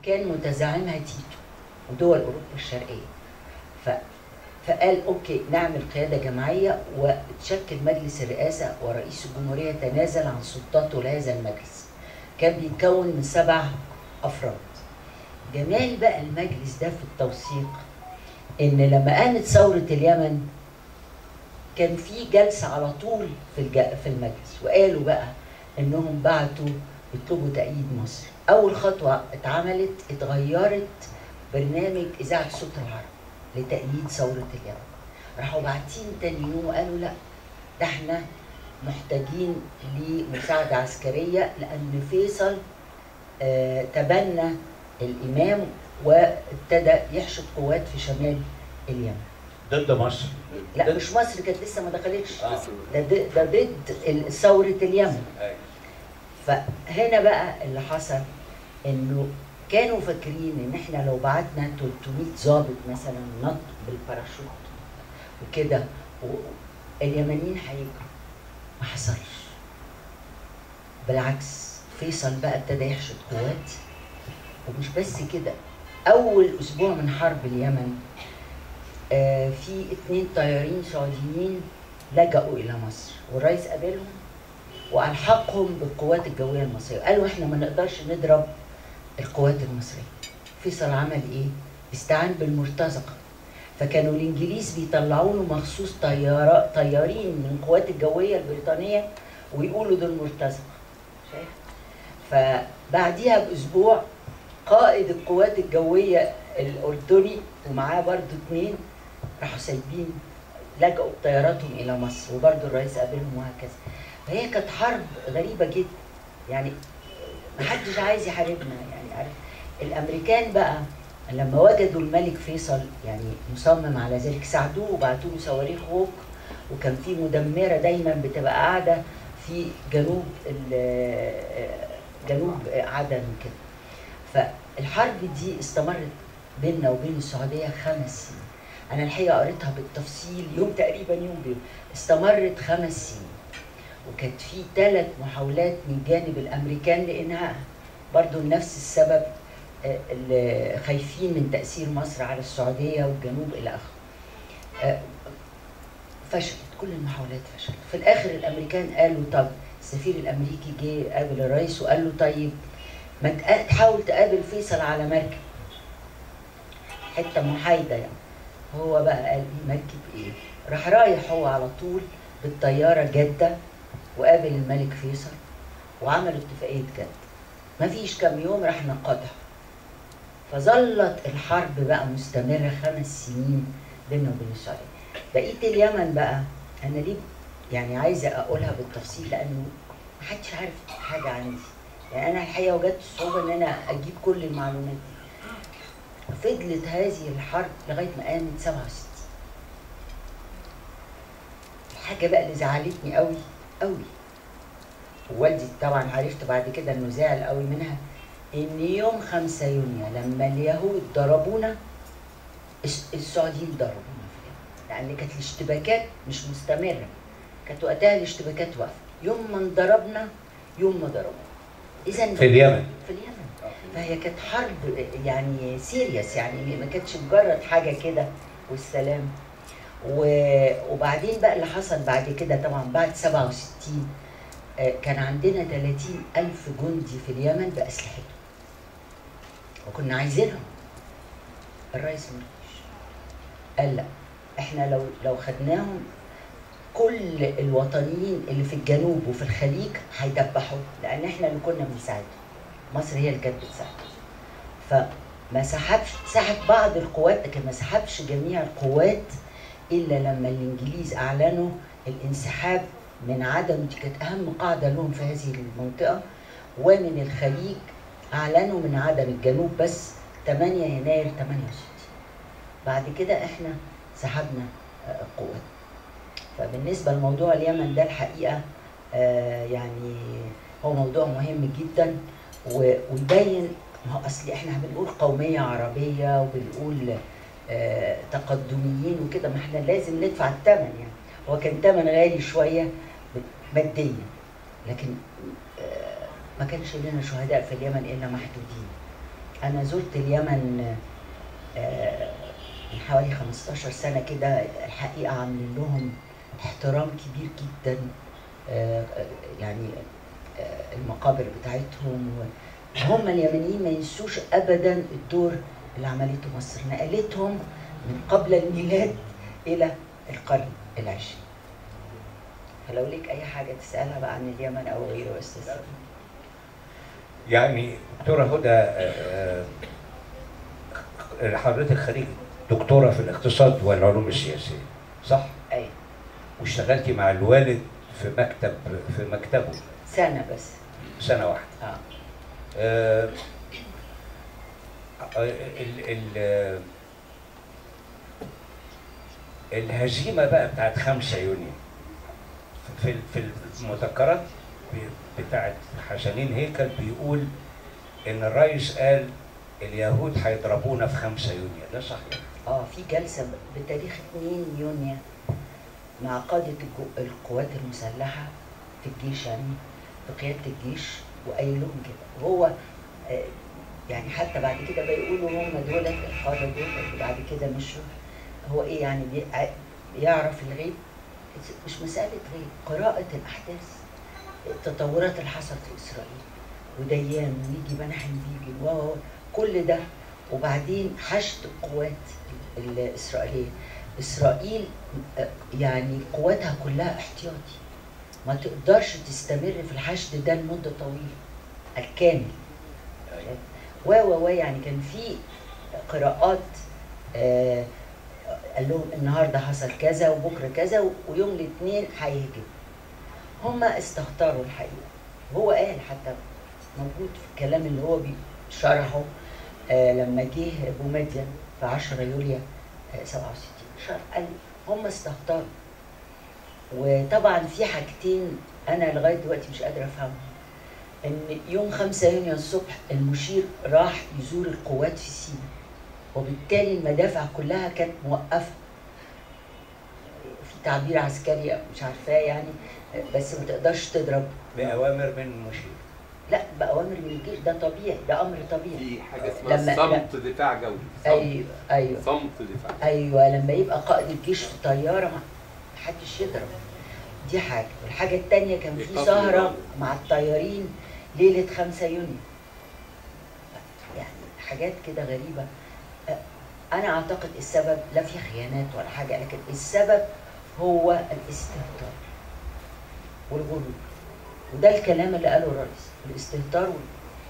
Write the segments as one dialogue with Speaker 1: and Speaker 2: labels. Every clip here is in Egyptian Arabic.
Speaker 1: كان متزعمها تيتو ودول اوروبا الشرقيه ف فقال اوكي نعمل قياده جماعيه وتشكل مجلس الرئاسه ورئيس الجمهوريه تنازل عن سلطاته لهذا المجلس كان بيتكون من سبع افراد جمال بقى المجلس ده في التوثيق ان لما قامت ثوره اليمن كان في جلسه على طول في الج... في المجلس وقالوا بقى انهم بعتوا يطلبوا تأييد مصر اول خطوه اتعملت اتغيرت برنامج اذاعه صوت العرب لتأييد ثوره اليمن راحوا باعتين تاني يوم وقالوا لا ده احنا محتاجين لمساعده عسكريه لان فيصل آه تبنى الامام وابتدى يحشد قوات في شمال اليمن
Speaker 2: ضد مصر
Speaker 1: لا مش مصر كانت لسه ما دخلتش
Speaker 2: آه.
Speaker 1: ده ضد- ده ضد ال- ثوره اليمن
Speaker 2: أيوة.
Speaker 1: فهنا بقى اللي حصل انه كانوا فاكرين ان احنا لو بعتنا 300 ضابط مثلا نط بالباراشوت وكده و- اليمنيين هيجروا ما حصلش بالعكس فيصل بقى ابتدى يحشد قوات ومش بس كده اول اسبوع من حرب اليمن آه في اتنين طيارين سعوديين لجأوا الى مصر والرئيس قابلهم والحقهم بالقوات الجويه المصريه قالوا احنا ما نقدرش نضرب القوات المصريه فيصل عمل ايه استعان بالمرتزقه فكانوا الانجليز بيطلعوا له مخصوص طيارة طيارين من القوات الجويه البريطانيه ويقولوا دول مرتزقه شايف فبعديها باسبوع قائد القوات الجويه الاردني ومعاه برضو اتنين راحوا سايبين لجأوا بطياراتهم الى مصر وبرضو الرئيس قابلهم وهكذا فهي كانت حرب غريبه جدا يعني محدش عايز يحاربنا يعني عارف الامريكان بقى لما وجدوا الملك فيصل يعني مصمم على ذلك ساعدوه وبعتوا له صواريخ هوك وكان في مدمره دايما بتبقى قاعده في جنوب ال- جنوب عدن وكده فالحرب دي استمرت بيننا وبين السعوديه خمس سنين انا الحقيقه قريتها بالتفصيل يوم تقريبا يوم بيوم استمرت خمس سنين وكانت في ثلاث محاولات من جانب الامريكان لانهائها برضو لنفس السبب آه، اللي خايفين من تاثير مصر على السعوديه والجنوب الى اخره آه، فشلت كل المحاولات فشلت في الاخر الامريكان قالوا طب السفير الامريكي جه قابل الرئيس وقال له طيب ما تق- تحاول تقابل فيصل على مركب حته محايده يعني هو بقى قال ايه مركب ايه راح رايح هو على طول بالطياره جده وقابل الملك فيصل وعملوا اتفاقيه جده مفيش كام يوم راح نقضها فظلت الحرب بقى مستمره خمس سنين بيننا وبين السعوديه بقيه اليمن بقى انا ليه يعني عايزه اقولها بالتفصيل لانه محدش عارف حاجه عن دي يعني انا الحقيقه وجدت صعوبه ان انا اجيب كل المعلومات دي فضلت هذه الحرب لغايه ما قامت 67 الحاجه بقى اللي زعلتني قوي قوي ووالدي طبعا عرفت بعد كده انه زعل قوي منها ان يوم 5 يونيو لما اليهود ضربونا الس- السعوديين ضربونا في اليمن لان كانت الاشتباكات مش مستمره كانت وقتها الاشتباكات واقفه يوم ما انضربنا يوم ما ضربونا اذا
Speaker 2: في اليمن
Speaker 1: في اليمن فهي كانت حرب يعني سيريس يعني ما كانتش مجرد حاجه كده والسلام و- وبعدين بقى اللي حصل بعد كده طبعا بعد 67 آه، كان عندنا 30 ألف جندي في اليمن بأسلحتهم وكنا عايزينهم الرئيس مرضيش قال لا احنا لو لو خدناهم كل الوطنيين اللي في الجنوب وفي الخليج هيدبحوا لان احنا اللي كنا بنساعدهم مصر هي اللي كانت بتساعدهم فما سحبش سحب بعض القوات لكن ما سحبش جميع القوات الا لما الانجليز اعلنوا الانسحاب من عدم دي كانت اهم قاعده لهم في هذه المنطقه ومن الخليج اعلنوا من عدم الجنوب بس 8 يناير 68 بعد كده احنا سحبنا آه، القوات فبالنسبه لموضوع اليمن ده الحقيقه آه، يعني هو موضوع مهم جدا و- ويبين ما هو اصل احنا بنقول قوميه عربيه وبنقول آه، تقدميين وكده ما احنا لازم ندفع الثمن يعني هو كان ثمن غالي شويه ماديا لكن آه، ما كانش لنا شهداء في اليمن الا محدودين انا زرت اليمن آه، من حوالي 15 سنه كده الحقيقه عاملين لهم احترام كبير جدا آه، يعني آه، المقابر بتاعتهم هم اليمنيين ما ينسوش ابدا الدور اللي عملته مصر نقلتهم من قبل الميلاد الى القرن العشرين فلو ليك اي حاجه تسالها بقى عن اليمن او غيره استاذ سامي.
Speaker 2: يعني دكتورة هدى آه، آه، حضرتك خريج دكتورة في الاقتصاد والعلوم السياسية صح؟
Speaker 1: اي
Speaker 2: واشتغلتي مع الوالد في مكتب في مكتبه
Speaker 1: سنه بس
Speaker 2: سنة واحدة
Speaker 1: اه
Speaker 2: آه، آه، ال ال الهزيمة بقى بتاعت 5 يونيو في في المذكرات ب- بتاعت حسنين هيكل بيقول إن الرئيس قال اليهود هيضربونا في 5 يونيو ده صحيح
Speaker 1: اه في جلسه بتاريخ 2 يونيو مع قاده الجو- القوات المسلحه في الجيش يعني في قياده الجيش وقايل لهم كده وهو آه، يعني حتى بعد كده بيقولوا هم دول القاده دول اللي بعد كده مشوا هو ايه يعني بي- ع- بيعرف الغيب مش مساله غيب قراءه الاحداث التطورات اللي حصلت في اسرائيل وديان ويجي مناحم بيجي و و- كل ده وبعدين حشد القوات ال- الاسرائيليه اسرائيل آه، يعني قواتها كلها احتياطي ما تقدرش تستمر في الحشد ده لمده طويله الكامل و و و يعني كان في قراءات آه قال لهم النهارده حصل كذا وبكره كذا و- ويوم الاثنين هيهجم هم استهتروا الحقيقه هو قال حتى موجود في الكلام اللي هو شرحه آه لما جه ابو مدين في 10 يوليو آه 67 شرح قال هم استهتروا وطبعا في حاجتين انا لغايه دلوقتي مش قادره افهمهم ان يوم 5 يونيو الصبح المشير راح يزور القوات في سيناء وبالتالي المدافع كلها كانت موقفه في تعبير عسكري مش عارفاه يعني بس ما تقدرش تضرب
Speaker 2: بأوامر من المشير
Speaker 1: لا بأوامر من الجيش ده طبيعي ده أمر طبيعي
Speaker 3: في حاجه اسمها
Speaker 1: لما-
Speaker 3: صمت دفاع جوي صمت,
Speaker 1: أيوه أيوه
Speaker 3: صمت دفاع
Speaker 1: ايوه لما يبقى قائد الجيش في طياره ما حدش يضرب دي حاجه والحاجه التانية كان في
Speaker 3: بيقفل
Speaker 1: سهره
Speaker 3: الأمر.
Speaker 1: مع الطيارين ليله 5 يونيو يعني حاجات كده غريبه أه، انا اعتقد السبب لا في خيانات ولا حاجه لكن السبب هو الاستهتار والغرور وده الكلام اللي قاله الرئيس الاستهتار والغرور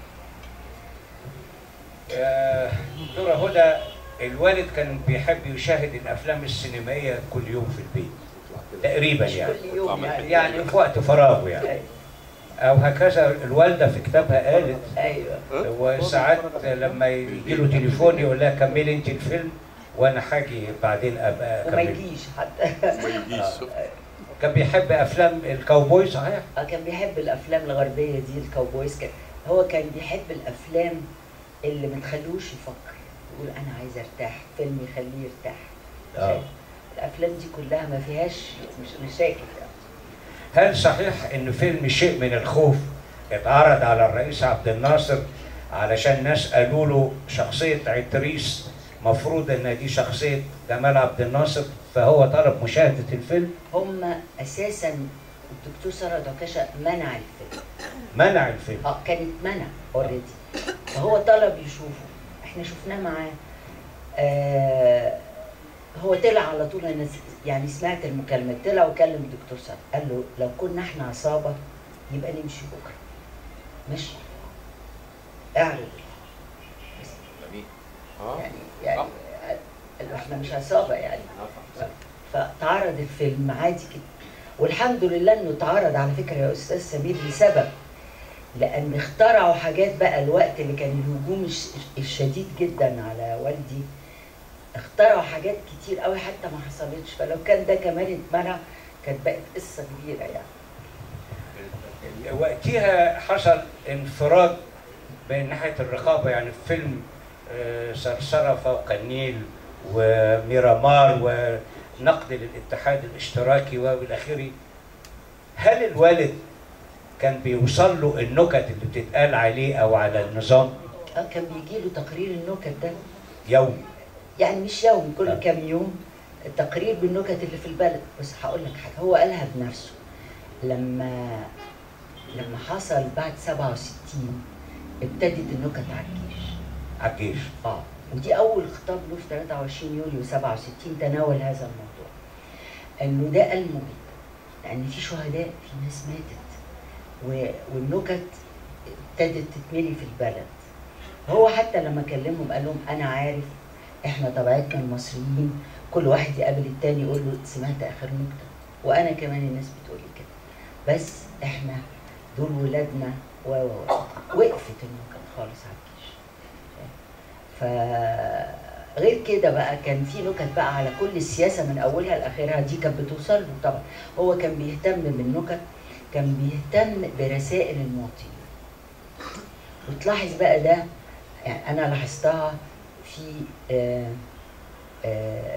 Speaker 2: آه، دكتورة هدى الوالد كان بيحب يشاهد الأفلام السينمائية كل يوم في البيت تقريبا
Speaker 1: مش
Speaker 2: يعني
Speaker 1: كل يوم يعني
Speaker 2: يعني في وقت فراغه يعني
Speaker 1: أيوة.
Speaker 2: أو هكذا الوالدة في كتابها قالت
Speaker 1: ايوه
Speaker 2: وساعات لما يجي له تليفون يقول لها كملي انت الفيلم وانا حاجي بعدين ابقى
Speaker 1: وما
Speaker 2: اكمل
Speaker 1: يجيش حتى
Speaker 3: ما يجيش شوف.
Speaker 2: كان بيحب افلام الكاوبوي صحيح
Speaker 1: اه كان بيحب الافلام الغربيه دي الكاوبويز كان هو كان بيحب الافلام اللي ما تخلوش يفكر يقول انا عايز ارتاح فيلم يخليه يرتاح
Speaker 2: اه
Speaker 1: الافلام دي كلها ما فيهاش مش مشاكل يعني.
Speaker 2: هل صحيح ان فيلم شيء من الخوف اتعرض على الرئيس عبد الناصر علشان ناس قالوا له شخصية عتريس مفروض ان دي شخصية جمال عبد الناصر فهو طلب مشاهدة الفيلم
Speaker 1: هم اساسا الدكتور ثروت عكاشه منع الفيلم
Speaker 2: منع الفيلم
Speaker 1: اه كانت منع اوريدي فهو طلب يشوفه احنا شفناه معاه آه هو طلع على طول انا س- يعني سمعت المكالمه طلع وكلم الدكتور سعد قال له لو كنا احنا عصابه يبقى نمشي بكره مش اعرض
Speaker 3: جميل اه
Speaker 1: يعني يعني قال له احنا مش عصابه يعني
Speaker 3: آه، صح.
Speaker 1: فتعرض الفيلم عادي كده والحمد لله انه اتعرض على فكره يا استاذ سمير لسبب لان اخترعوا حاجات بقى الوقت اللي كان الهجوم الش- الشديد جدا على والدي اخترعوا حاجات كتير قوي حتى ما حصلتش فلو كان ده كمان اتمنع كانت بقت قصه كبيره يعني
Speaker 2: وقتها حصل انفراد بين ناحيه الرقابه يعني في فيلم آه، صرصره فوق النيل وميرامار ونقد للاتحاد الاشتراكي والى اخره هل الوالد كان بيوصل له النكت اللي بتتقال عليه او على النظام؟
Speaker 1: اه كان بيجي له تقرير النكت ده
Speaker 2: يومي
Speaker 1: يعني مش يومي كل
Speaker 2: آه.
Speaker 1: كام يوم تقرير بالنكت اللي في البلد بس هقول لك حاجه هو قالها بنفسه لما لما حصل بعد 67 ابتدت النكت على الجيش
Speaker 2: على الجيش
Speaker 1: اه ودي اول خطاب له في 23 يوليو 67 تناول هذا الموضوع انه ده المهم لان في شهداء في ناس ماتت و... والنكت ابتدت تتملي في البلد هو حتى لما كلمهم قال لهم انا عارف احنا طبيعتنا المصريين كل واحد يقابل التاني يقول له سمعت اخر نكته وانا كمان الناس بتقول لي كده بس احنا دول ولادنا و و و. وقفت النكت خالص على الجيش ف غير كده بقى كان في نكت بقى على كل السياسه من اولها لاخرها دي كانت بتوصل له طبعا هو كان بيهتم بالنكت كان بيهتم برسائل المواطنين وتلاحظ بقى ده يعني انا لاحظتها في آه، آه،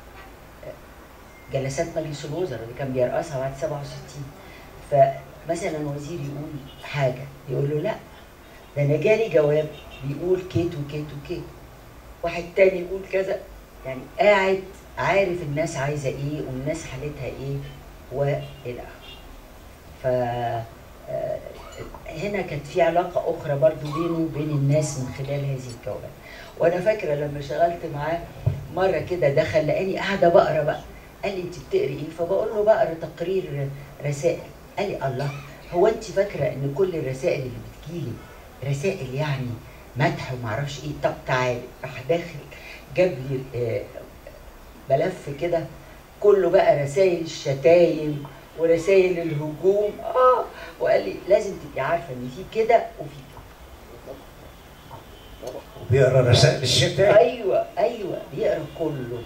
Speaker 1: جلسات مجلس الوزراء اللي كان بيرأسها بعد 67 فمثلا وزير يقول حاجه يقول له لا ده انا جالي جواب بيقول كيت وكيت وكيت واحد تاني يقول كذا يعني قاعد عارف الناس عايزه ايه والناس حالتها ايه والى اخره ف آه، هنا كانت في علاقه اخرى برضو بينه وبين الناس من خلال هذه الجوابات وانا فاكره لما شغلت معاه مره كده دخل لقاني قاعده بقرا بقى قال لي انت بتقري ايه فبقول له بقرا تقرير رسائل قال لي الله هو انت فاكره ان كل الرسائل اللي بتجيلي رسائل يعني مدح وما اعرفش ايه طب تعالي راح داخل جاب لي آه، ملف كده كله بقى رسائل الشتايم ورسائل الهجوم اه وقال لي لازم تبقي عارفه ان في كده وفي كده
Speaker 2: وبيقرا رسائل الشتاء
Speaker 1: ايوه ايوه بيقرا كله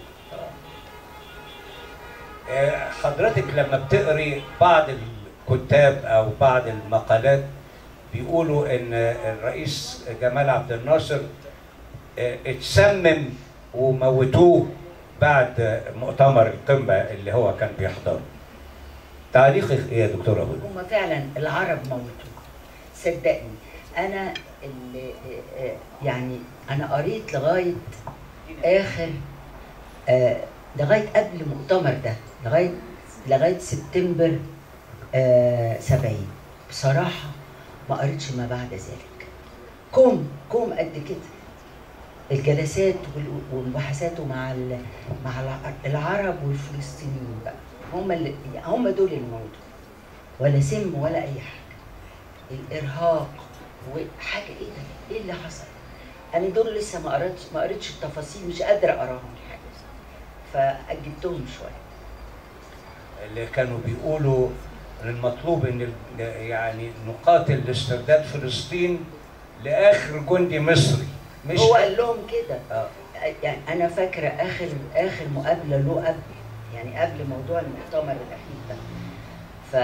Speaker 2: آه، حضرتك لما بتقري بعض الكتاب او بعض المقالات بيقولوا ان الرئيس جمال عبد الناصر آه، اتسمم وموتوه بعد مؤتمر القمه اللي هو كان بيحضره. تعليقك ايه يا دكتور ابو
Speaker 1: هم فعلا العرب موتوه صدقني انا اللي آه، آه، يعني انا قريت لغايه اخر آه، لغايه قبل المؤتمر ده لغايه لغايه سبتمبر آه، 70 بصراحه ما قريتش ما بعد ذلك كوم كوم قد كده الجلسات وال- والمباحثات مع ال- مع الع- العرب والفلسطينيين بقى هم اللي هم دول اللي موتوا ولا سم ولا اي حاجه الارهاق وحاجه ايه ده؟ ايه اللي حصل؟ انا دول لسه ما قريتش ما قريتش التفاصيل مش قادره اقراهم الحاجه فاجلتهم شويه
Speaker 2: اللي كانوا بيقولوا ان المطلوب ان ال- يعني نقاتل لاسترداد فلسطين لاخر جندي مصري مش
Speaker 1: هو قال لهم كده
Speaker 2: آه.
Speaker 1: يعني انا فاكره اخر اخر مقابله له قبل يعني قبل موضوع المؤتمر الاخير ده ف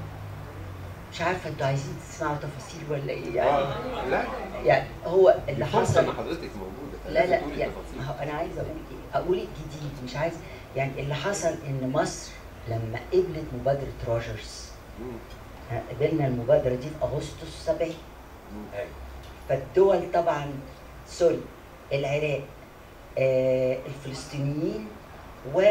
Speaker 1: مش عارفه انتوا عايزين تسمعوا تفاصيل ولا ايه يعني
Speaker 3: اه لا
Speaker 1: يعني هو اللي
Speaker 3: فرصه
Speaker 1: حصل
Speaker 3: ان حضرتك موجوده
Speaker 1: لا لا
Speaker 3: لازم تقولي
Speaker 1: يعني
Speaker 3: التفاصيل.
Speaker 1: ما هو انا عايزه اقول ايه اقول الجديد مش عايز يعني اللي حصل ان مصر لما قبلت مبادره روجرز
Speaker 3: مم.
Speaker 1: قبلنا المبادره دي في اغسطس 70
Speaker 3: مم.
Speaker 2: أيوة.
Speaker 1: فالدول طبعا سوري العراق آه الفلسطينيين و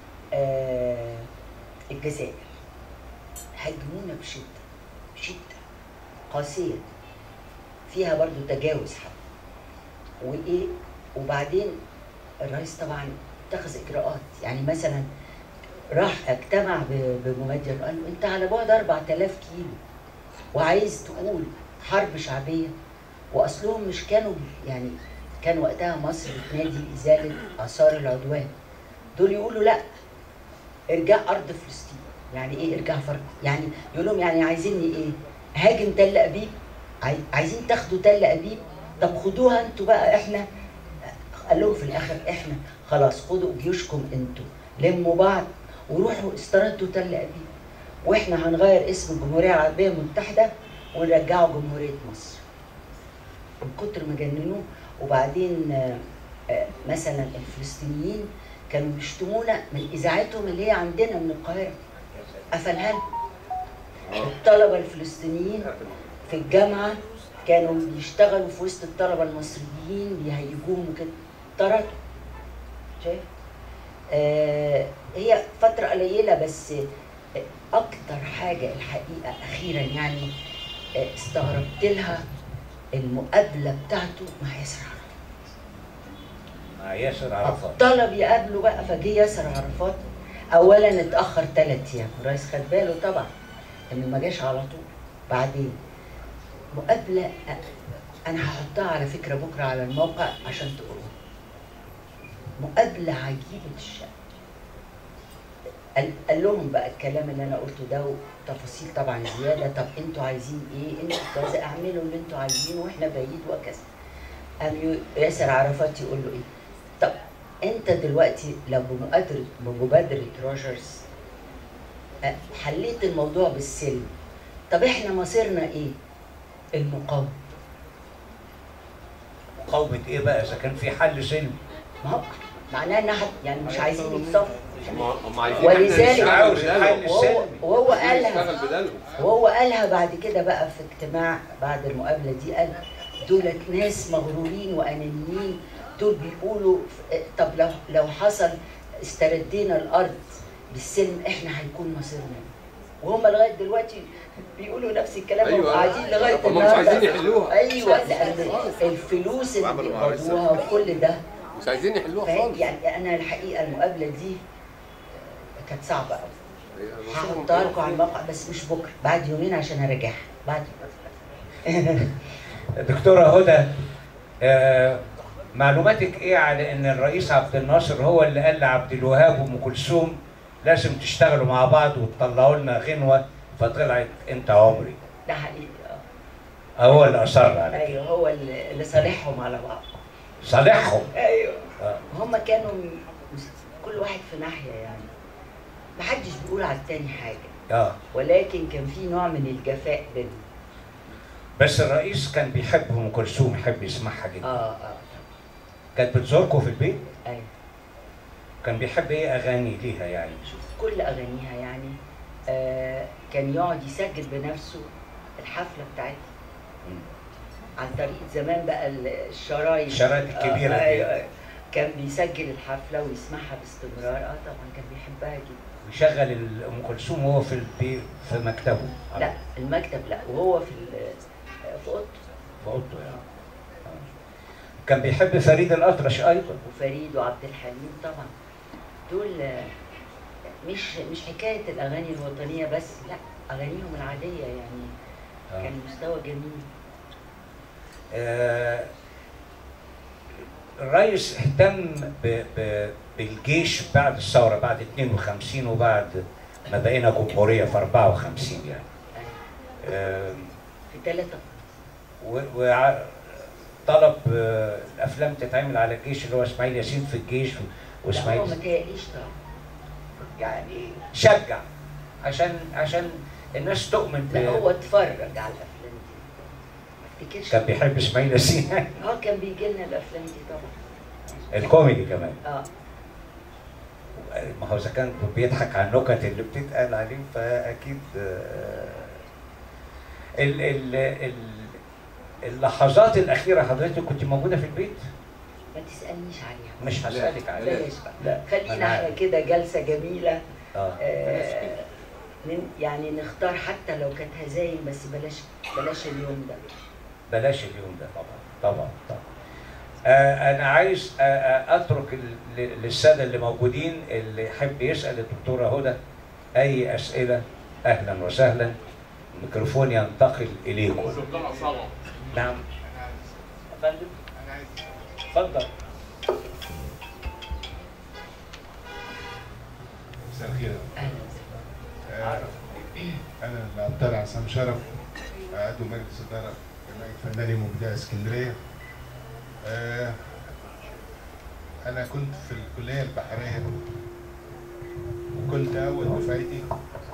Speaker 1: آه الجزائر هاجمونا بشده بشده قاسيه فيها برضو تجاوز حد وايه وبعدين الرئيس طبعا اتخذ اجراءات يعني مثلا راح اجتمع ب- بممثل قال له انت على بعد 4000 كيلو وعايز تقول حرب شعبيه واصلهم مش كانوا يعني كان وقتها مصر بتنادي ازاله اثار العدوان دول يقولوا لا ارجع ارض فلسطين يعني ايه ارجع فرق يعني يقول لهم يعني عايزيني ايه هاجم تل ابيب عاي- عايزين تاخدوا تل ابيب طب خدوها انتوا بقى احنا قال لهم في الاخر احنا خلاص خدوا جيوشكم انتوا لموا بعض وروحوا استردوا تل ابيب واحنا هنغير اسم الجمهوريه العربيه المتحده ونرجعه جمهوريه مصر من كتر ما جننوه وبعدين آه، آه، مثلا الفلسطينيين كانوا بيشتمونا من اذاعتهم اللي هي عندنا من القاهره قفلها لهم.
Speaker 3: آه.
Speaker 1: الطلبه الفلسطينيين في الجامعه كانوا بيشتغلوا في وسط الطلبه المصريين بيهيجوهم وكده طردوا شايف آه هي فتره قليله بس اكتر حاجه الحقيقه اخيرا يعني آه، استغربت لها المقابله بتاعته مع ياسر عرفات
Speaker 2: مع ياسر عرفات
Speaker 1: طلب يقابله بقى فجه ياسر عرفات اولا اتاخر ثلاث ايام الرئيس خد باله طبعا انه ما جاش على طول بعدين مقابله أ- انا هحطها على فكره بكره على الموقع عشان تقروها مقابله عجيبه الشأن قال, قال لهم بقى الكلام اللي انا قلته ده وتفاصيل طبعا زياده طب انتوا عايزين ايه انتوا كذا اعملوا اللي انتوا عايزينه واحنا بعيد وكذا قام يو- ياسر عرفات يقول له ايه طب انت دلوقتي لو بمبادره بمبادره روجرز أه، حليت الموضوع بالسلم طب احنا مصيرنا ايه المقاومه
Speaker 2: مقاومة ايه بقى اذا كان في حل سلمي
Speaker 1: ما هو معناه انها حت- يعني مش عايزين يتصفوا
Speaker 3: هم هم عايزين
Speaker 1: ولذلك-
Speaker 3: احنا نشتغل
Speaker 2: عاوز
Speaker 3: بدالهم.
Speaker 2: الحل
Speaker 1: وهو
Speaker 2: السلمي
Speaker 1: وهو قالها
Speaker 3: نشتغل بدالهم
Speaker 1: وهو قالها بعد كده بقى في اجتماع بعد المقابله دي قال دولت ناس مغرورين وانانيين دول بيقولوا ف- طب لو لو حصل استردينا الارض بالسلم احنا هيكون مصيرنا إيه؟ وهم لغايه دلوقتي بيقولوا نفس الكلام
Speaker 3: أيوة.
Speaker 1: أيوة. قاعدين لغايه
Speaker 3: هم مش
Speaker 1: النهارده
Speaker 3: عايزين يحلوها.
Speaker 1: ايوه لان الفلوس اللي
Speaker 3: وعملوا معاها
Speaker 1: بيقبضوها وكل ده
Speaker 3: مش عايزين يحلوها
Speaker 1: فاهم
Speaker 3: خالص
Speaker 1: يعني انا الحقيقه المقابله دي كانت صعبه قوي
Speaker 3: هي
Speaker 1: هحطها لكم على الموقع بس مش بكره بعد يومين عشان اراجعها بعد
Speaker 2: دكتورة هدى آه، معلوماتك ايه على ان الرئيس عبد الناصر هو اللي قال لعبد الوهاب وام كلثوم لازم تشتغلوا مع بعض وتطلعوا لنا غنوه فطلعت انت عمري
Speaker 1: ده حقيقي اه
Speaker 2: هو اللي اصر على كده
Speaker 1: ايوه هو اللي اللي صالحهم على بعض
Speaker 2: صالحهم
Speaker 1: ايوه
Speaker 2: آه.
Speaker 1: هم كانوا مس- كل واحد في ناحيه يعني محدش بيقول على التاني حاجه
Speaker 2: اه
Speaker 1: ولكن كان في نوع من الجفاء بينهم
Speaker 2: بس الرئيس كان بيحب ام كلثوم يحب يسمعها
Speaker 1: اه
Speaker 2: جدا
Speaker 1: اه
Speaker 2: كانت بتزوركم في البيت
Speaker 1: ايوه
Speaker 2: كان بيحب ايه اغاني ليها يعني
Speaker 1: شوف كل اغانيها يعني آه كان يقعد يسجل بنفسه الحفله بتاعتها
Speaker 2: مم.
Speaker 1: عن طريق زمان بقى ال- الشرايط
Speaker 2: الشرايط الكبيرة
Speaker 1: آه
Speaker 2: دي.
Speaker 1: أيوة أيوة. كان بيسجل الحفله ويسمعها باستمرار اه طبعا كان بيحبها جدا
Speaker 2: ويشغل ال- ام كلثوم وهو في البيت في مكتبه
Speaker 1: لا المكتب لا وهو في ال- في اوضته
Speaker 2: في اوضته يعني آه. كان بيحب فريد الاطرش ايضا
Speaker 1: وفريد وعبد الحليم طبعا دول آه، مش مش حكايه الاغاني الوطنيه بس لا اغانيهم العاديه يعني
Speaker 2: آه.
Speaker 1: كان مستوى جميل
Speaker 2: آه، الرئيس اهتم ب- ب- بالجيش بعد الثوره بعد 52 وبعد ما بقينا جمهوريه في 54 يعني
Speaker 1: أيوة.
Speaker 2: آه،
Speaker 1: في ثلاثه
Speaker 2: وطلب الافلام تتعمل على الجيش اللي هو اسماعيل ياسين في الجيش
Speaker 1: لا هو ما
Speaker 2: واسماعيل
Speaker 1: تهيأليش طبعا
Speaker 2: يعني شجع عشان عشان الناس تؤمن
Speaker 1: لا
Speaker 2: ب-
Speaker 1: هو اتفرج على الافلام دي ما افتكرش
Speaker 2: كان بيحب اسماعيل ياسين
Speaker 1: اه كان بيجي لنا الافلام دي طبعا
Speaker 2: الكوميدي كمان
Speaker 1: اه
Speaker 2: ما هو اذا كان بيضحك على النكت اللي بتتقال عليه فاكيد آه، ال ال ال اللحظات الاخيره حضرتك كنت موجوده في البيت
Speaker 1: ما تسالنيش عليها
Speaker 2: مش هسالك عليها
Speaker 1: بلاش بقى
Speaker 2: لا ما
Speaker 1: خلينا
Speaker 2: أنا
Speaker 1: احنا
Speaker 2: عارف.
Speaker 1: كده جلسه جميله
Speaker 2: اه
Speaker 1: آه ن- يعني نختار حتى لو كانت هزايم بس بلاش بلاش اليوم ده
Speaker 2: بلاش اليوم ده طبعا طبعا طبعا آه انا عايز آه آه اترك ال- ل- للساده اللي موجودين اللي يحب يسال الدكتوره هدى اي اسئله اهلا وسهلا الميكروفون ينتقل اليكم نعم يا فندم اتفضل
Speaker 4: مساء الخير
Speaker 1: اهلا
Speaker 4: آه، انا العطار عصام شرف عضو مجلس اداره جمعيه فناني مبدع اسكندريه آه، انا كنت في الكليه البحريه وكنت اول دفعتي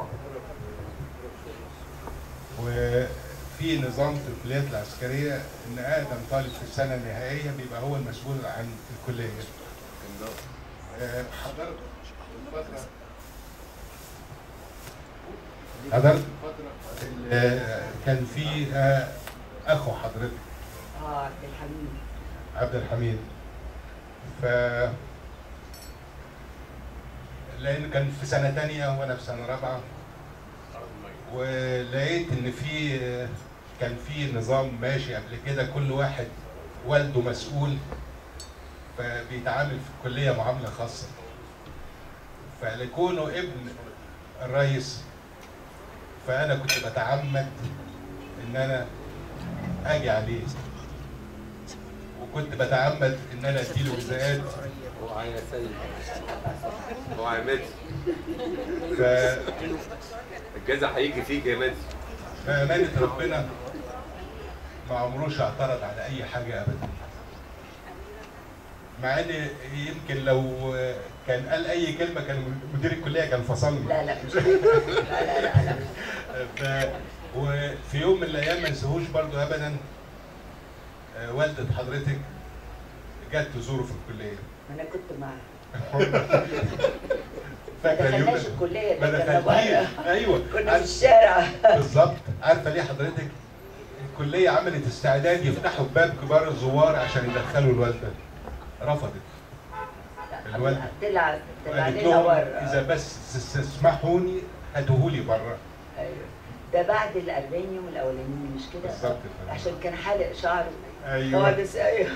Speaker 4: وفي نظام في الكليات العسكريه ان اقدم طالب في السنه النهائيه بيبقى هو المسؤول عن الكليه آه، حضرت الفتره حضرت الفترة اللي كان فيها اخو حضرتك
Speaker 1: اه عبد الحميد
Speaker 4: عبد الحميد ف لان كان في سنه تانية وانا في سنه رابعه ولقيت ان في كان في نظام ماشي قبل كده كل واحد والده مسؤول فبيتعامل في الكليه معامله خاصه فلكونه ابن الرئيس فانا كنت بتعمد ان انا اجي عليه وكنت بتعمد ان انا اديله جزاءات
Speaker 3: اوعى يا سيد اوعى يا ماتي
Speaker 4: ف...
Speaker 3: الجزع هيجي فيك يا ماتي
Speaker 4: فأمانة ربنا ما عمروش اعترض على أي حاجة أبدا. مع إن يمكن لو كان قال أي كلمة كان مدير الكلية كان فصلني.
Speaker 1: لا لا مش لا لا لا لا
Speaker 4: ف... وفي يوم من الأيام ما انساهوش برضو أبدا آه، والدة حضرتك جت تزوره في الكلية.
Speaker 1: انا كنت معاه ما
Speaker 4: فاكرة اليوم
Speaker 1: دخلناش
Speaker 4: ده؟
Speaker 1: الكليه
Speaker 4: ما
Speaker 1: ده كنا
Speaker 4: دخلتيش
Speaker 1: بره
Speaker 4: أيوه
Speaker 1: كنا في الشارع
Speaker 4: بالظبط عارفه ليه حضرتك الكليه عملت استعداد يفتحوا باب كبار الزوار عشان يدخلوا الوالده رفضت الوالدة.
Speaker 1: طلع طلع
Speaker 4: قالت
Speaker 1: لنا
Speaker 4: لهم
Speaker 1: بره
Speaker 4: اذا بس تسمحوني هاتوهولي بره
Speaker 1: ايوه ده بعد ال 40 يوم الاولانيين مش كده؟
Speaker 4: بالظبط كده.
Speaker 1: عشان كان حالق شعره
Speaker 4: ايوه
Speaker 1: خالص ايوه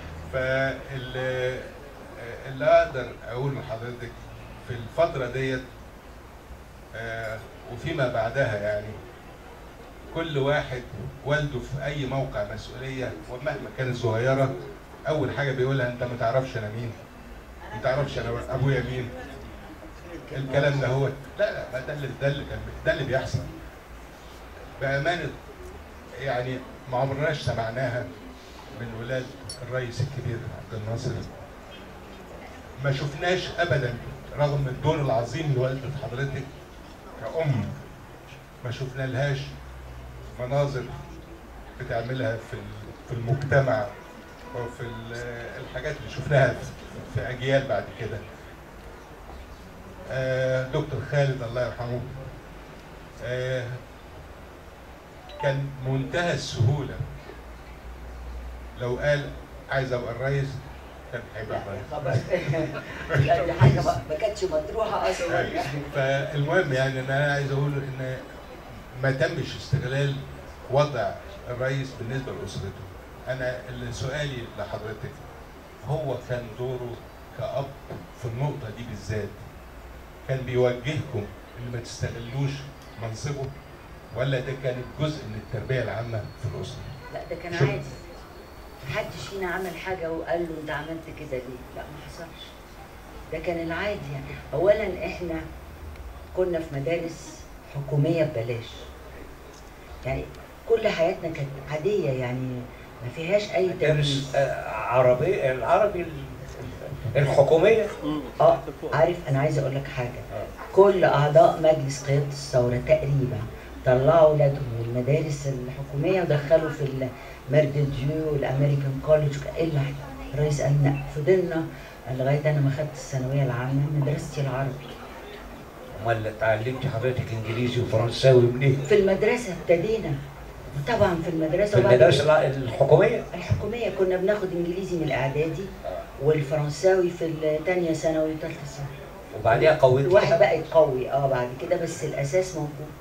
Speaker 4: فاللي اللي اقدر اقول لحضرتك في الفتره ديت آه، وفيما بعدها يعني كل واحد والده في اي موقع مسؤوليه ومهما كانت صغيره اول حاجه بيقولها انت ما تعرفش انا مين ما تعرفش انا ابويا مين الكلام ده هو لا لا ما ده اللي ده اللي كان ده اللي بيحصل بامانه يعني ما عمرناش سمعناها من ولاد الرئيس الكبير عبد الناصر ما شفناش ابدا رغم الدور العظيم لوالده حضرتك كأم ما شفنا لهاش مناظر بتعملها في ال- في المجتمع وفي ال- الحاجات اللي شفناها في- في اجيال بعد كده آه، دكتور خالد الله يرحمه آه، كان منتهى السهوله لو قال عايز ابقى الرئيس كان هيبقى الرئيس
Speaker 1: خبر لا دي حاجه ما ما كانتش مطروحه اصلا
Speaker 4: أيوة. فالمهم يعني ان انا عايز اقول ان ما تمش استغلال وضع الرئيس بالنسبه لاسرته. انا اللي سؤالي لحضرتك هو كان دوره كأب في النقطه دي بالذات كان بيوجهكم ان ما تستغلوش منصبه ولا ده كانت جزء من التربيه العامه في الاسره؟
Speaker 1: لا ده كان
Speaker 4: شوف.
Speaker 1: عادي محدش فينا عمل حاجه وقال له انت عملت كده ليه لا ما حصلش ده كان العادي يعني اولا احنا كنا في مدارس حكوميه ببلاش يعني كل حياتنا كانت عاديه يعني ما فيهاش اي
Speaker 2: مدارس
Speaker 1: تمييز
Speaker 2: آه، عربي العربي ال- الحكوميه
Speaker 1: اه عارف انا عايزه اقول لك حاجه كل اعضاء مجلس قياده الثوره تقريبا طلعوا اولادهم من المدارس الحكوميه ودخلوا في الميرد ديو والامريكان كولج الا إحنا. الرئيس قال لا فضلنا لغايه انا ما خدت الثانويه العامه مدرستي العربي
Speaker 2: امال اتعلمت حضرتك انجليزي وفرنساوي منين؟
Speaker 1: في المدرسه ابتدينا طبعا في المدرسه
Speaker 2: في
Speaker 1: وبعد
Speaker 2: المدارس
Speaker 1: كده-
Speaker 2: الع- الحكوميه
Speaker 1: الحكوميه كنا بناخد انجليزي من الاعدادي والفرنساوي في الثانيه ثانوي وثالثه ثانوي
Speaker 2: وبعديها قويت
Speaker 1: الواحد بقى يقوي اه بعد كده بس الاساس موجود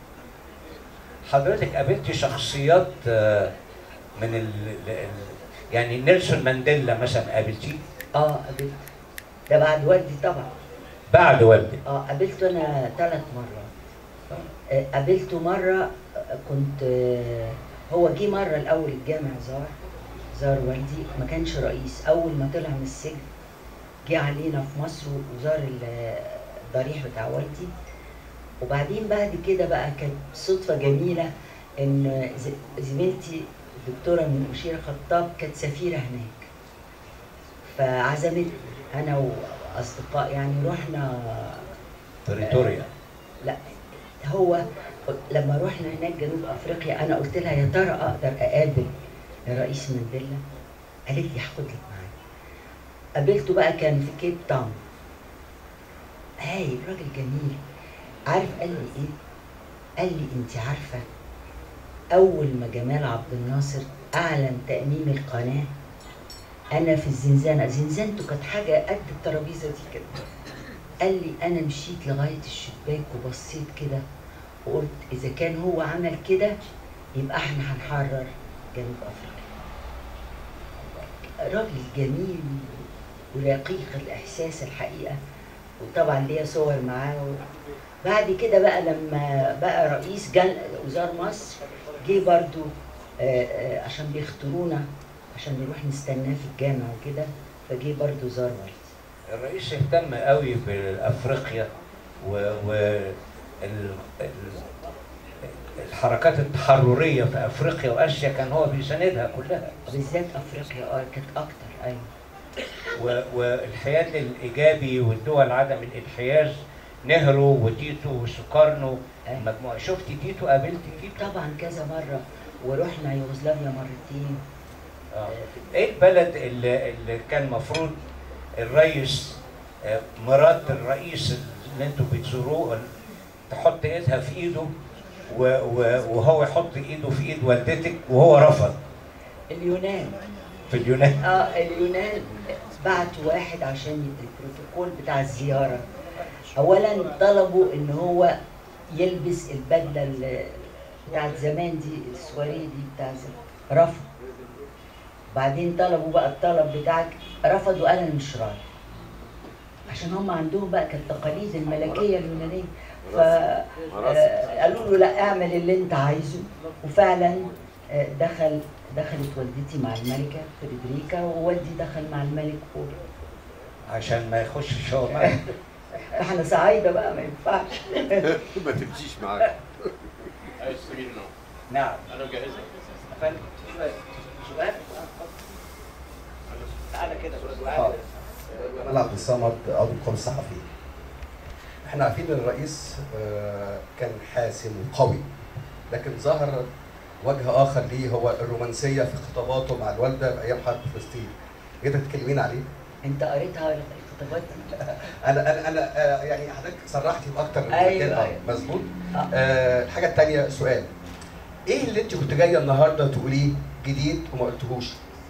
Speaker 2: حضرتك قابلت شخصيات آه، من ال ال- يعني نيلسون مانديلا مثلا قابلتيه
Speaker 1: اه قابلت ده بعد والدي طبعا
Speaker 2: بعد والدك
Speaker 1: اه قابلته انا ثلاث مرات آه، قابلته مره آه، كنت آه، هو جه مره الاول الجامع زار زار والدي ما كانش رئيس اول ما طلع من السجن جه علينا في مصر وزار ال- الضريح بتاع والدي وبعدين بعد كده بقى كانت صدفه جميله ان ز- زميلتي الدكتوره مشيره خطاب كانت سفيره هناك فعزمتني انا واصدقاء يعني رحنا
Speaker 2: تريتوريا
Speaker 1: لا هو لما رحنا هناك جنوب افريقيا انا قلت لها يا ترى اقدر اقابل الرئيس مانديلا قالت لي هاخدك معايا قابلته بقى كان في كيب تاون هاي راجل جميل عارف قال لي ايه قال لي انت عارفه اول ما جمال عبد الناصر اعلن تاميم القناه انا في الزنزانه زنزانته كانت حاجه قد الترابيزه دي كده قال لي انا مشيت لغايه الشباك وبصيت كده وقلت اذا كان هو عمل كده يبقى احنا هنحرر جنوب افريقيا راجل جميل ورقيق الاحساس الحقيقه وطبعا ليا صور معاه بعد كده بقى لما بقى رئيس جل... وزاره مصر جه برضو آه، آه، عشان بيختارونا عشان نروح نستناه في الجامع وكده فجه برضو زار والدي
Speaker 2: الرئيس اهتم قوي بافريقيا و, و ال... ال... الحركات التحرريه في افريقيا واسيا كان هو بيساندها كلها
Speaker 1: بالذات افريقيا اه كانت اكتر ايوه
Speaker 2: و... والحياد الايجابي والدول عدم الانحياز نهرو وتيتو وسوكارنو
Speaker 1: أيوة.
Speaker 2: مجموعه شفتي تيتو قابلت تيتو
Speaker 1: طبعا كذا مره ورحنا يوغوسلافيا مرتين
Speaker 2: آه. ايه البلد اللي, اللي كان مفروض الرئيس آه، مرات الرئيس اللي انتوا بتزوروه تحط ايدها في ايده و- و- وهو يحط ايده في ايد والدتك وهو رفض
Speaker 1: اليونان
Speaker 2: في اليونان
Speaker 1: اه اليونان بعتوا واحد عشان يدي البروتوكول بتاع الزياره اولا طلبوا ان هو يلبس البدله ال- بتاعت زمان دي السواري دي بتاع زمان رفض بعدين طلبوا بقى الطلب بتاعك رفض وقال انا مش رايح عشان هم عندهم بقى كانت تقاليد الملكيه اليونانيه فقالوا له لا اعمل اللي انت عايزه وفعلا آه، دخل دخلت والدتي مع الملكه فريدريكا ووالدي دخل مع الملك بول
Speaker 2: عشان ما يخشش هو معاك.
Speaker 1: احنا صعايده بقى ما ينفعش
Speaker 3: ما تمشيش معاك
Speaker 5: عايز تجيب نوع
Speaker 2: نعم
Speaker 5: انا مجهزها
Speaker 2: فندم سؤال تعالى كده
Speaker 6: حاضر. انا عبد الصمد عضو القوى الصحفي احنا عارفين ان الرئيس آه، كان حاسم وقوي لكن ظهر وجه اخر ليه هو الرومانسيه في خطاباته مع الوالده بايام حرب فلسطين تقدر تكلمين عليه؟
Speaker 1: انت قريتها الخطابات دي؟
Speaker 6: انا انا انا آه، يعني حضرتك صرحتي باكتر من
Speaker 1: أيوة،
Speaker 6: مكان. آه،
Speaker 1: أيوة.
Speaker 6: مظبوط
Speaker 1: آه.
Speaker 6: آه، الحاجه الثانيه سؤال ايه اللي انت كنت جايه النهارده تقوليه جديد وما قلتهوش؟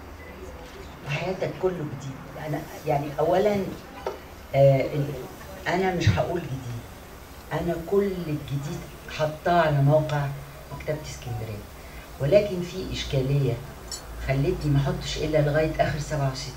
Speaker 1: حياتك كله جديد انا يعني اولا آه ال- انا مش هقول جديد انا كل الجديد حطاه على موقع مكتبه اسكندريه ولكن في اشكاليه خلتني ما احطش الا لغايه اخر 67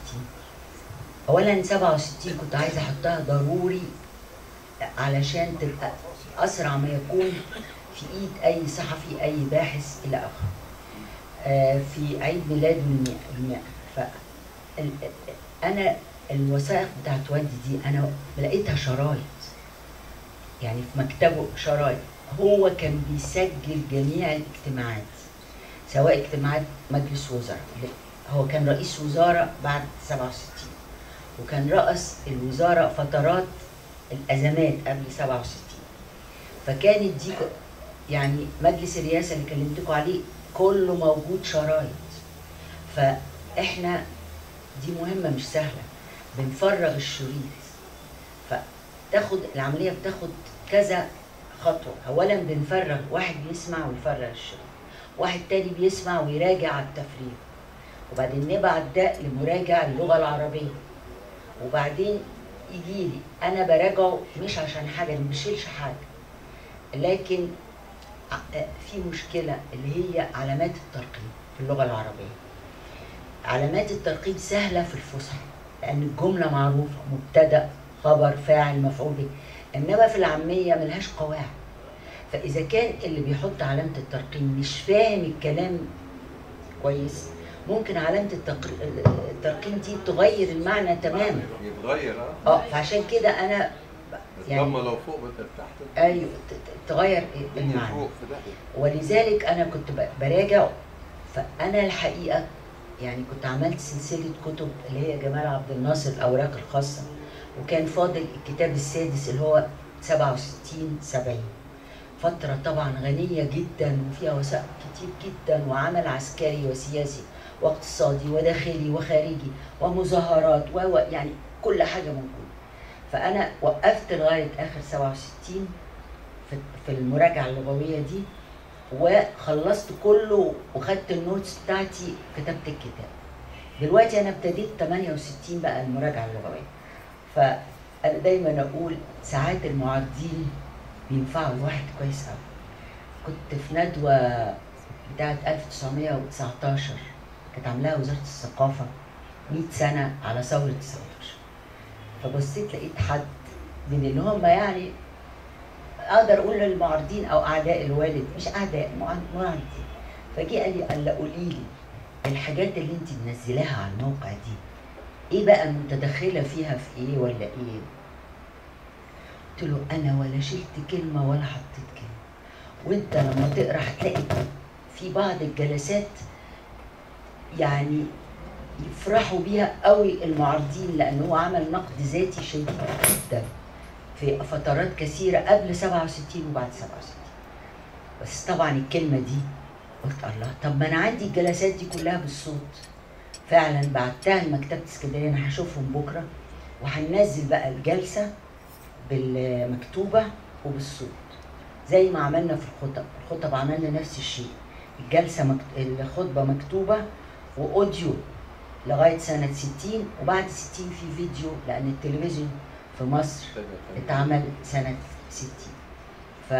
Speaker 1: اولا 67 كنت عايزه احطها ضروري علشان تبقى اسرع ما يكون في ايد اي صحفي اي باحث الى اخره آه، في عيد ميلاد المئة المئة. ف ال- انا الوثائق بتاعت والدي دي انا لقيتها شرايط يعني في مكتبه شرايط هو كان بيسجل جميع الاجتماعات سواء اجتماعات مجلس وزراء هو كان رئيس وزارة بعد 67 وكان رأس الوزارة فترات الأزمات قبل 67 فكانت دي ك- يعني مجلس الرئاسة اللي كلمتكم عليه كله موجود شرايط فإحنا دي مهمة مش سهلة بنفرغ الشريط فتاخد العملية بتاخد كذا خطوة أولا بنفرغ واحد بيسمع ويفرغ الشريط واحد تاني بيسمع ويراجع على التفريغ وبعدين نبعت ده لمراجع اللغة العربية وبعدين يجي لي أنا براجعه مش عشان حاجة ما بشيلش حاجة لكن ع- في مشكلة اللي هي علامات الترقيم في اللغة العربية علامات الترقيم سهلة في الفصحى لأن الجملة معروفة مبتدأ خبر فاعل مفعول به إنما في العامية ملهاش قواعد فإذا كان اللي بيحط علامة الترقيم مش فاهم الكلام كويس ممكن علامة التقر- الترقيم دي تغير المعنى تماما
Speaker 3: يتغير اه
Speaker 1: اه فعشان كده أنا يعني
Speaker 3: لما لو فوق بدل تحت
Speaker 1: أيوه ت- ت- تغير
Speaker 3: الدنيا
Speaker 1: المعنى
Speaker 3: فوق في داهيه
Speaker 1: ولذلك انا كنت ب- براجع فانا الحقيقه يعني كنت عملت سلسله كتب اللي هي جمال عبد الناصر الاوراق الخاصه وكان فاضل الكتاب السادس اللي هو 67 70 فتره طبعا غنيه جدا وفيها وثائق كتير جدا وعمل عسكري وسياسي واقتصادي وداخلي وخارجي ومظاهرات و و- يعني كل حاجه موجوده فانا وقفت لغايه اخر 67 في في المراجعه اللغويه دي وخلصت كله وخدت النوتس بتاعتي كتبت الكتاب دلوقتي انا ابتديت 68 بقى المراجعه اللغويه فانا دايما اقول ساعات المعارضين بينفعوا الواحد كويس قوي كنت في ندوه بتاعت 1919 كانت عاملاها وزاره الثقافه 100 سنه على ثوره 19 فبصيت لقيت حد من اللي هم يعني اقدر اقول للمعارضين او اعداء الوالد مش اعداء مع- معارضين فجي قال لي قال قولي لي الحاجات اللي انت منزلاها على الموقع دي ايه بقى متدخله فيها في ايه ولا ايه قلت له انا ولا شلت كلمه ولا حطيت كلمه وانت لما تقرا هتلاقي في بعض الجلسات يعني يفرحوا بيها قوي المعارضين لان هو عمل نقد ذاتي شديد جدا في فترات كثيره قبل 67 وبعد 67 بس طبعا الكلمه دي قلت الله طب ما انا عندي الجلسات دي كلها بالصوت فعلا بعتها لمكتبه اسكندريه انا هشوفهم بكره وهننزل بقى الجلسه بالمكتوبه وبالصوت زي ما عملنا في الخطب الخطب عملنا نفس الشيء الجلسه مكت... الخطبه مكتوبه واوديو لغايه سنه 60 وبعد 60 في فيديو لان التلفزيون في مصر اتعمل سنة 60 ف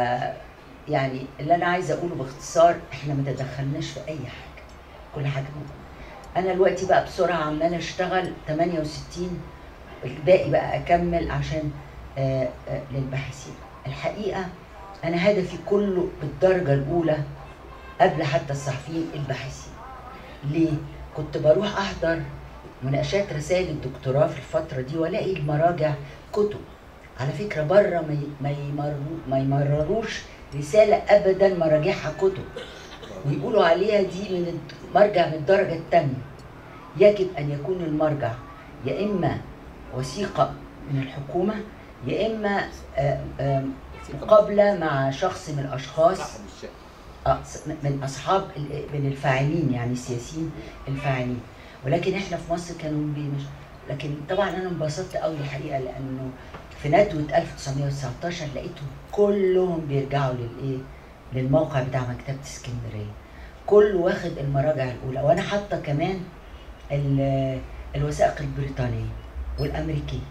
Speaker 1: يعني اللي انا عايزه اقوله باختصار احنا ما تدخلناش في اي حاجه كل حاجه موجوده انا دلوقتي بقى بسرعه عماله اشتغل 68 الباقي بقى اكمل عشان آه، آه، للباحثين الحقيقه انا هدفي كله بالدرجه الاولى قبل حتى الصحفيين الباحثين ليه كنت بروح احضر مناقشات رسائل الدكتوراه في الفترة دي والاقي المراجع كتب على فكرة بره ما ي- ما يمررو- ما يمرروش رسالة أبدا مراجعها كتب ويقولوا عليها دي من الد- مرجع من الدرجة الثانية يجب أن يكون المرجع يا إما وثيقة من الحكومة يا إما آه، آه، مقابلة مع شخص من الأشخاص آه، من اصحاب ال- من الفاعلين يعني السياسيين الفاعلين ولكن احنا في مصر كانوا بي- مش لكن طبعا انا انبسطت قوي الحقيقه لانه في ندوه 1919 لقيتهم كلهم بيرجعوا للايه للموقع بتاع مكتبه اسكندريه كله واخد المراجع الاولى وانا حاطه كمان ال- الوثائق البريطانيه والامريكيه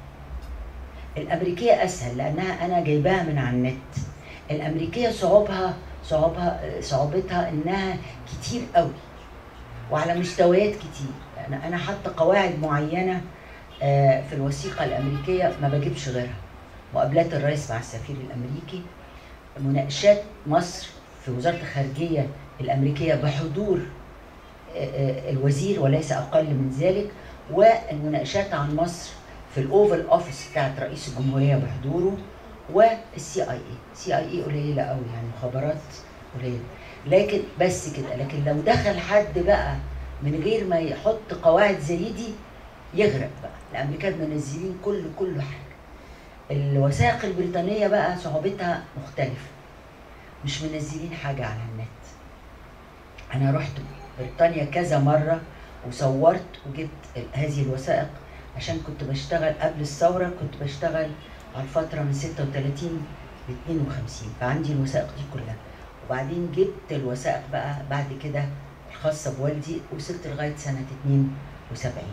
Speaker 1: الامريكيه اسهل لانها انا جايباها من على النت الامريكيه صعوبها صعوبها صعوبتها انها كتير قوي وعلى مستويات كتير انا انا حاطه قواعد معينه آه، في الوثيقه الامريكيه ما بجيبش غيرها مقابلات الرئيس مع السفير الامريكي مناقشات مصر في وزاره الخارجيه الامريكيه بحضور آه، آه، الوزير وليس اقل من ذلك والمناقشات عن مصر في الاوفل اوفيس بتاعت رئيس الجمهوريه بحضوره والسي اي اي سي اي اي قليله قوي يعني مخابرات قليله لكن بس كده لكن لو دخل حد بقى من غير ما يحط قواعد زي دي يغرق بقى الامريكان منزلين كل كل حاجه الوثائق البريطانيه بقى صعوبتها مختلفه مش منزلين حاجه على النت انا رحت بريطانيا كذا مره وصورت وجبت ال- هذه الوثائق عشان كنت بشتغل قبل الثوره كنت بشتغل على الفتره من 36 ل 52 فعندي الوثائق دي كلها وبعدين جبت الوثائق بقى بعد كده الخاصه بوالدي وصلت لغايه سنه 72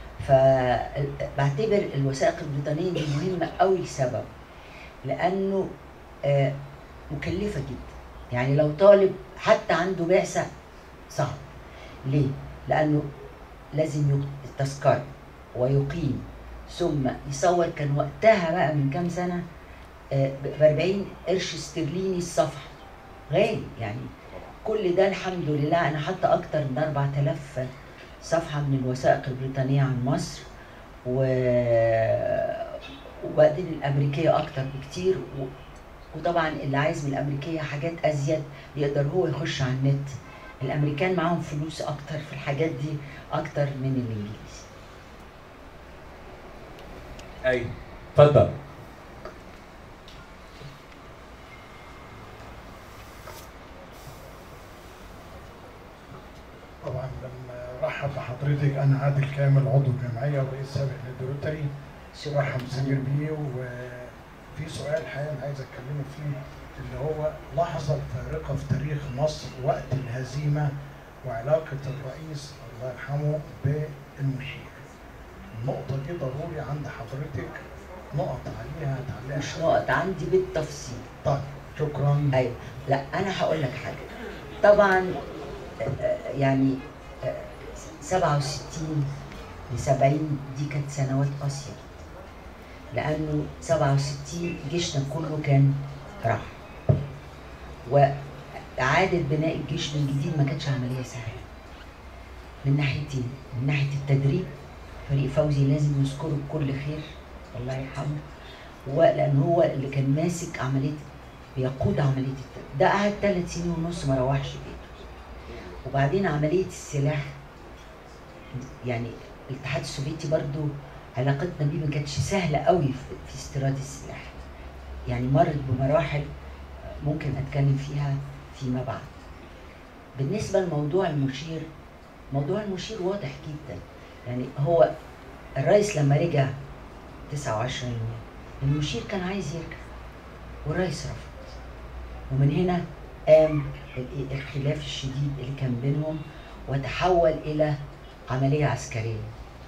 Speaker 1: فبعتبر الوثائق البريطانيه دي مهمه قوي لسبب لانه آه، مكلفه جدا يعني لو طالب حتى عنده بعثه صعب ليه؟ لانه لازم يق- التذكره ويقيم ثم يصور كان وقتها بقى من كام سنه ب 40 قرش استرليني الصفحه غالي يعني كل ده الحمد لله انا حاطه اكتر من 4000 صفحه من الوثائق البريطانيه عن مصر و وبعدين الامريكيه اكتر بكتير و... وطبعا اللي عايز من الامريكيه حاجات ازيد يقدر هو يخش على النت الامريكان معاهم فلوس اكتر في الحاجات دي اكتر من الانجليز
Speaker 2: ايوه اتفضل
Speaker 7: طبعا لما رحب بحضرتك انا عادل كامل عضو جمعيه ورئيس سابق للدروتري رحب سمير بيه وفي سؤال حقيقه انا عايز اتكلمه فيه اللي هو لحظة فارقة في تاريخ مصر وقت الهزيمة وعلاقة الرئيس الله يرحمه بالمشير النقطة دي ضروري عند حضرتك نقط عليها تعليق
Speaker 1: مش نقط عندي بالتفصيل
Speaker 7: طيب شكرا
Speaker 1: ايوه لا انا هقول لك حاجه طبعا آه، يعني آه، 67 ل 70 دي كانت سنوات قاسيه لانه 67 جيشنا كله كان راح وإعادة بناء الجيش من جديد ما كانتش عملية سهلة من ناحيتين من ناحية التدريب فريق فوزي لازم نذكره بكل خير الله يرحمه ولأن هو اللي كان ماسك عملية بيقود عملية التدريب ده قعد ثلاث سنين ونص ما روحش بيته وبعدين عملية السلاح يعني الاتحاد السوفيتي برضو علاقتنا بيه ما كانتش سهلة قوي في, في استيراد السلاح يعني مرت بمراحل ممكن اتكلم فيها فيما بعد بالنسبة لموضوع المشير موضوع المشير واضح جدا يعني هو الرئيس لما رجع 29 يوم المشير كان عايز يرجع والرئيس رفض ومن هنا قام ال- الخلاف الشديد اللي كان بينهم وتحول إلى عملية عسكرية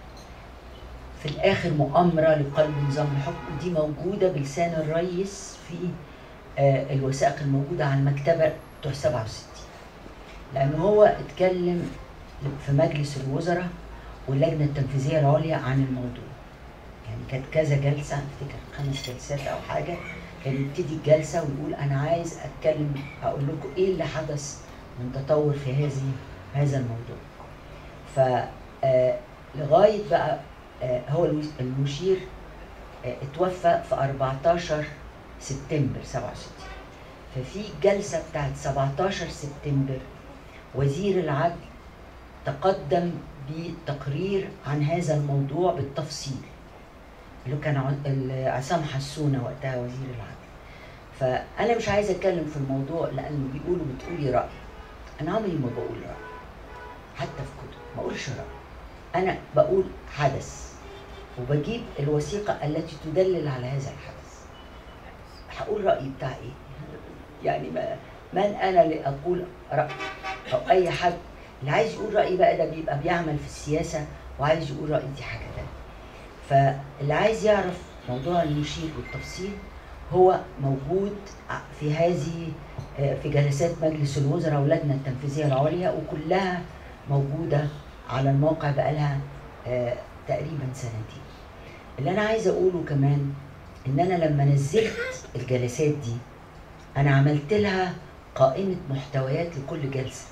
Speaker 1: في الآخر مؤامرة لقلب نظام الحكم دي موجودة بلسان الرئيس في آه، الوثائق الموجودة على المكتبة بتوع 67 لأن هو اتكلم في مجلس الوزراء واللجنة التنفيذية العليا عن الموضوع يعني كانت كذا جلسة أفتكر خمس جلسات أو حاجة كان يبتدي الجلسة ويقول أنا عايز أتكلم أقول لكم إيه اللي حدث من تطور في هذه هذا الموضوع ف آه، لغاية بقى آه، هو المس- المشير آه، اتوفى في 14 سبتمبر 67 ففي جلسة بتاعت 17 سبتمبر وزير العدل تقدم بتقرير عن هذا الموضوع بالتفصيل اللي كان ع- ال- عصام حسونة وقتها وزير العدل فأنا مش عايزة أتكلم في الموضوع لأنه بيقولوا بتقولي رأي أنا عمري ما بقول رأي حتى في كتب ما أقولش رأي أنا بقول حدث وبجيب الوثيقة التي تدلل على هذا الحدث هقول رأيي بتاع إيه يعني ما من أنا لأقول رأي أو أي حد اللي عايز يقول رأي بقى ده بيبقى بيعمل في السياسة وعايز يقول رأي دي حاجة تانية فاللي عايز يعرف موضوع المشير بالتفصيل هو موجود ع- في هذه آه، في جلسات مجلس الوزراء واللجنة التنفيذية العليا وكلها موجودة على الموقع بقالها آه، تقريبا سنتين اللي أنا عايزة أقوله كمان إن أنا لما نزلت الجلسات دي أنا عملت لها قائمة محتويات لكل جلسة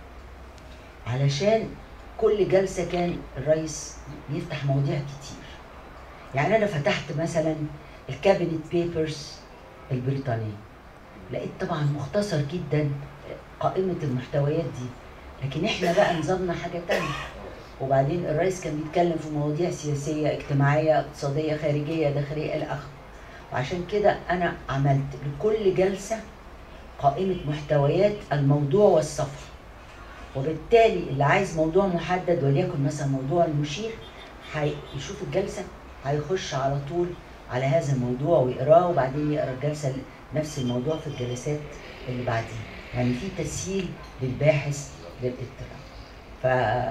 Speaker 1: علشان كل جلسة كان الرئيس يفتح مواضيع كتير يعني أنا فتحت مثلا الكابينت بيبرز البريطانية لقيت طبعا مختصر جدا قائمة المحتويات دي لكن احنا بقى نظامنا حاجة تانية وبعدين الرئيس كان بيتكلم في مواضيع سياسية اجتماعية اقتصادية خارجية داخلية إلى آخره وعشان كده أنا عملت لكل جلسة قائمة محتويات الموضوع والصفحة وبالتالي اللي عايز موضوع محدد وليكن مثلا موضوع المشير هيشوف الجلسة هيخش على طول على هذا الموضوع ويقراه وبعدين يقرا الجلسة نفس الموضوع في الجلسات اللي بعدين يعني في تسهيل للباحث للاطلاع ف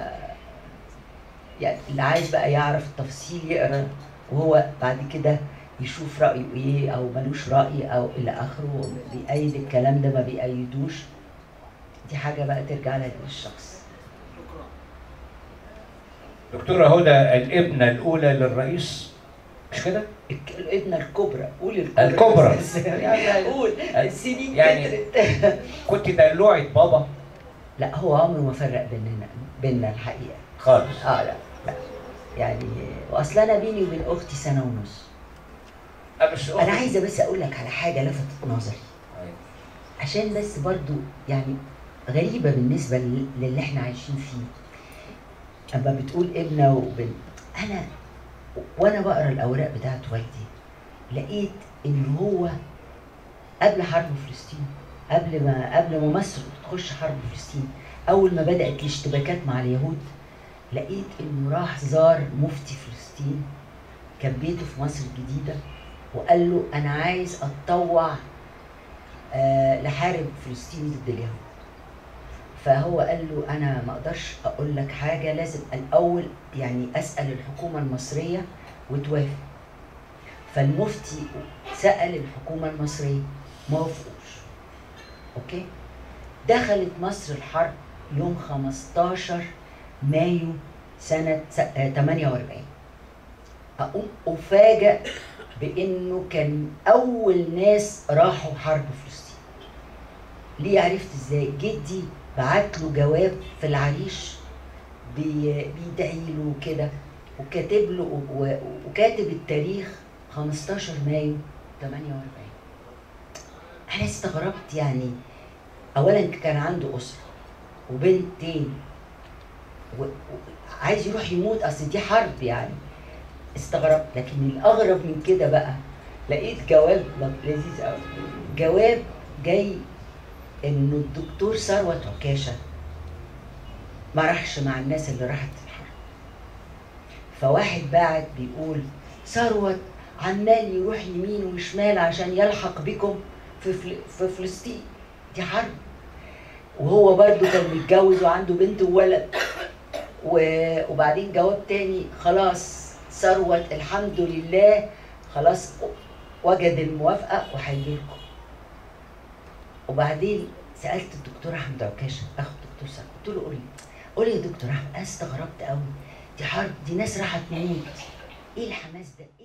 Speaker 1: يعني اللي عايز بقى يعرف التفصيل يقرا وهو بعد كده يشوف رأيه ايه او ملوش رأي او الى اخره بيأيد الكلام ده ما بيأيدوش دي حاجة بقى ترجع لها للشخص
Speaker 2: دكتورة هدى الابنة الأولى للرئيس مش كده؟
Speaker 1: الك- الابنة الكبرى قول الكبرى
Speaker 2: الكبرى.
Speaker 1: بس يعني قول السنين
Speaker 2: يعني-
Speaker 1: كترت
Speaker 2: كنت دلوعة بابا
Speaker 1: لا هو عمره ما فرق بيننا بيننا الحقيقة
Speaker 2: خالص
Speaker 1: اه لا لا يعني واصل انا بيني وبين اختي سنة ونص
Speaker 2: أه بس
Speaker 1: انا عايزة بس اقول لك على حاجة لفتت نظري عشان بس برضو يعني غريبة بالنسبة لل- للي احنا عايشين فيه اما بتقول ابنة وبنت انا وانا بقرا الاوراق بتاعت والدي لقيت ان هو قبل حرب فلسطين قبل ما قبل ما مصر تخش حرب فلسطين اول ما بدات الاشتباكات مع اليهود لقيت انه راح زار مفتي فلسطين كان بيته في مصر الجديده وقال له انا عايز اتطوع آه لحارب فلسطين ضد اليهود فهو قال له انا ما اقدرش اقول لك حاجه لازم الاول يعني اسال الحكومه المصريه وتوافق فالمفتي سال الحكومه المصريه ما وافقوش اوكي دخلت مصر الحرب يوم 15 مايو سنه س- آه، 48 اقوم افاجئ بانه كان اول ناس راحوا حرب فلسطين ليه عرفت ازاي جدي بعت له جواب في العريش بي- بيدعي له كده وكاتب له و- و- وكاتب التاريخ 15 مايو 48 انا استغربت يعني اولا كان عنده اسره وبنتين و- و- عايز يروح يموت اصل دي حرب يعني استغربت لكن الاغرب من كده بقى لقيت جواب لذيذ قوي جواب جاي انه الدكتور ثروت عكاشه ما راحش مع الناس اللي راحت الحرب فواحد باعت بيقول ثروت عمال يروح يمين وشمال عشان يلحق بكم في فل... في فلسطين دي حرب وهو برضو كان متجوز وعنده بنت وولد و- وبعدين جواب تاني خلاص ثروت الحمد لله خلاص وجد الموافقه وهيجيلكم وبعدين سالت الدكتور احمد عكاشه اخو الدكتور سعد قلت له قول لي قول لي يا دكتور احمد انا استغربت قوي دي حرب دي ناس راحت تموت ايه الحماس ده